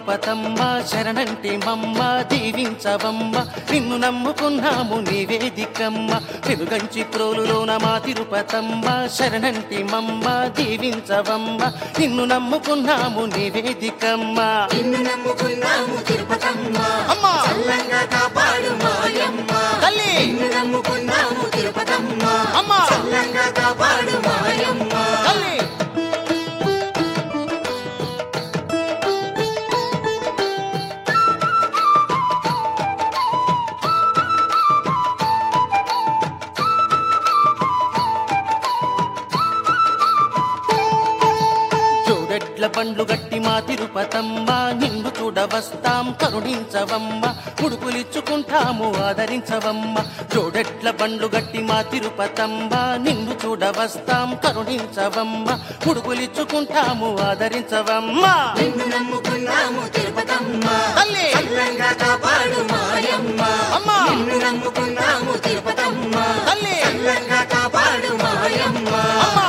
తిరుపతమ్మ శరణంటి మమ్మ దీవించవమ్మ నిన్ను నమ్ముకున్నాము నీవే దిక్కమ్మ పెనుగంచి ప్రోలులోన మా తిరుపతమ్మ శరణంటి మమ్మ దీవించవమ్మ నిన్ను నమ్ముకున్నాము నీవే దిక్కమ్మ నిన్ను నమ్ముకున్నాము తిరుపతమ్మ అమ్మా చల్లంగా కాపాడు మాయమ్మ తల్లి నిన్ను నమ్ముకున్నాము తిరుపతమ్మ అమ్మా చల్లంగా కాపాడు మాయమ్మ తల్లి జోడెడ్ల బండ్లు గట్టి మా తిరుపతమ్మ నిన్ను చూడవస్తాం కరుణించవమ్మ ముడుపులిచ్చుకుంటాము ఆదరించవమ్మ జోడెడ్ల బండ్లు గట్టి మా తిరుపతమ్మ నిన్ను చూడవస్తాం కరుణించవమ్మ ముడుపులిచ్చుకుంటాము ఆదరించవమ్మ నిన్ను నమ్ముకున్నాము తిరుపతమ్మ తల్లి చల్లంగా కాపాడు మాయమ్మ అమ్మా నిన్ను నమ్ముకున్నాము తిరుపతమ్మ తల్లి చల్లంగా కాపాడు మాయమ్మ అమ్మా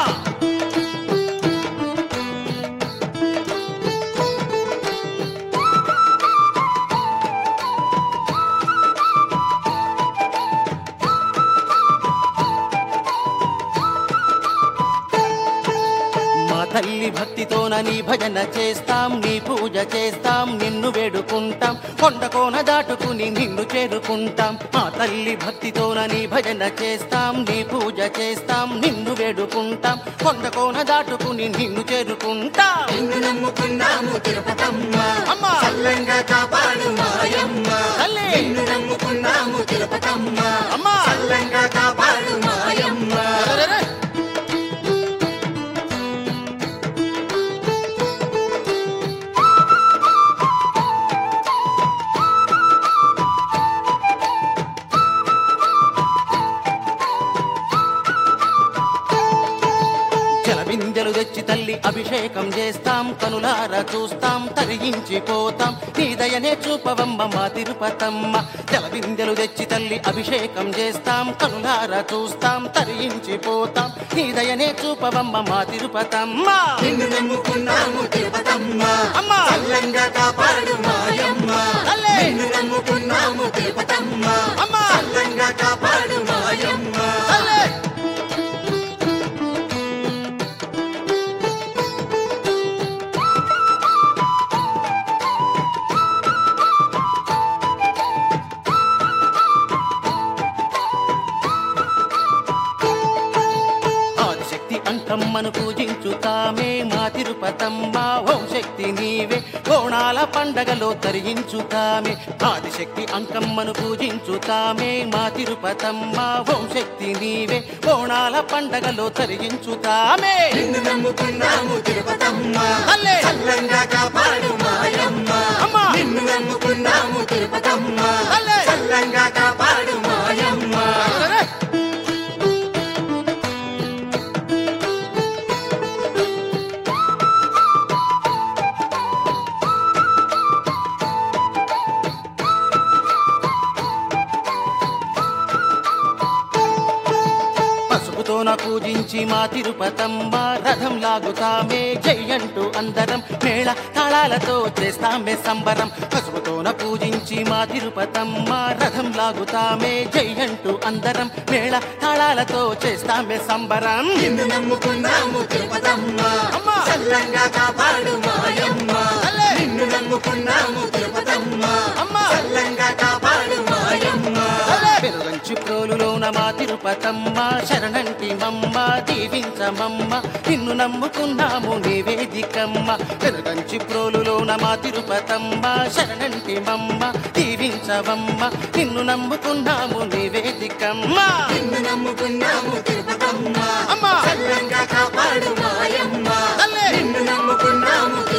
మా తల్లి భక్తితోన నీ భజన చేస్తాం నీ పూజ చేస్తాం నిన్ను వేడుకుంటాం కొండకోన దాటుకుని నిన్ను చేరుకుంటాం మా తల్లి భక్తితోన నీ భజన చేస్తాం నీ పూజ చేస్తాం నిన్ను వేడుకుంటాం కొండకోన దాటుకుని నిన్ను చేరుకుంటాం నిన్ను నమ్ముకున్నాము తిరుపతమ్మ అమ్మా చల్లంగా కాపాడు మాయమ్మ తల్లి నిన్ను నమ్ముకున్నాము తిరుపతమ్మ అమ్మా చల్లంగా కాపాడు మాయమ్మ అరెరెరె. జలబిందెలు తెచ్చి తల్లి అభిషేకం చేస్తాం కనులారా చూస్తాం తరిగించిపోతాం నీ దయనే చూపవమ్మ మా తిరుపతమ్మ జలబిందెలు తెచ్చి తల్లి అభిషేకం చేస్తాం కనులారా చూస్తాం తరించిపోతాం నీ దయనే చూపవమ్మ మా తిరుపతమ్మ నిన్ను నమ్ముకున్నాము తిరుపతమ్మ అమ్మా చల్లంగా కాపాడు మాయమ్మ తల్లి నిన్ను నమ్ముకున్నాము తిరుపతమ్మ అమ్మా చల్లంగా కాపాడు మాయమ్మ తల్లి ఆదిశక్తి అంకమ్మను పూజించుతామే మా తిరుపతమ్మ ఓం శక్తి నీవే కోణాల పండగలో తరించుతామే ఆదిశక్తి అంకమ్మను పూజించుతామే మా తిరుపతమ్మ ఓం శక్తి నీవే కోణాల పండగలో తరించుతామే నిన్ను నమ్ముకున్నాము తిరుపతమ్మ తల్లి చల్లంగా కాపాడు మాయమ్మ అమ్మా నిన్ను నమ్ముకున్నాము తిరుపతమ్మ తల్లి చల్లంగా కాపాడు మాయమ్మ అరెరెరె. పసుపుతోన పూజించి మా తిరుపతమ్మ రథం లాగుతామే జై అంటూ అందరం మేళ తాళాలతో చేస్తామే సంబరం పసుపుతోన పూజించి మా తిరుపతమ్మ రథం లాగుతామే జై అంటూ అందరం మేళ తాళాలతో చేస్తామే సంబరం నిన్ను నమ్ముకున్నాము తిరుపతమ్మ అమ్మా చల్లంగా కాపాడు మాయమ్మ తల్లి నిన్ను నమ్ముకున్నాము తిరుపతమ్మ అమ్మా చల్లంగా కాపాడు మాయమ్మ పెరుగంచి ప్రోలులోన మా తిరుపతమ్మ శరణంటి మమ్మ దీవించమమ్మ నిన్ను నమ్ముకున్నాము నివేదికమ్మ పెరుగంచి ప్రోలులోన మా తిరుపతమ్మ శరణంటి మమ్మ దీవించవమ్మ నిన్ను నమ్ముకున్నాము నివేదికమ్మ నిన్ను నమ్ముకున్నాము తిరుపతమ్మ అమ్మా చల్లంగా కాపాడు మాయమ్మ తల్లి నిన్ను నమ్ముకున్నాము